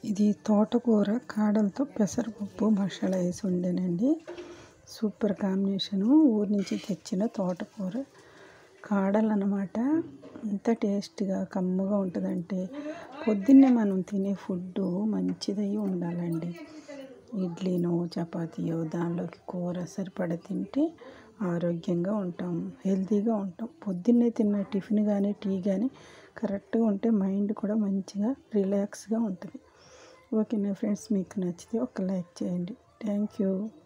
ఇది తోటకూర కాడలతో పెసరపప్పు మసాలా వేసి వండానండి సూపర్ కాంబినేషను ఊరి నుంచి తెచ్చిన తోటకూర కాడలు అన్నమాట ఎంత టేస్ట్గా కమ్మగా ఉంటుందంటే పొద్దున్నే మనం తినే ఫుడ్ మంచిదై ఉండాలండి ఇడ్లీనో చపాతీయో దానిలోకి కూర సరిపడ తింటే ఆరోగ్యంగా ఉంటాం హెల్తీగా ఉంటాం పొద్దున్నే తిన్న టిఫిన్ కానీ టీ కానీ కరెక్ట్గా ఉంటే మైండ్ కూడా మంచిగా రిలాక్స్గా ఉంటుంది ఓకేనా ఫ్రెండ్స్ మీకు నచ్చితే ఒక లైక్ చేయండి థ్యాంక్ యూ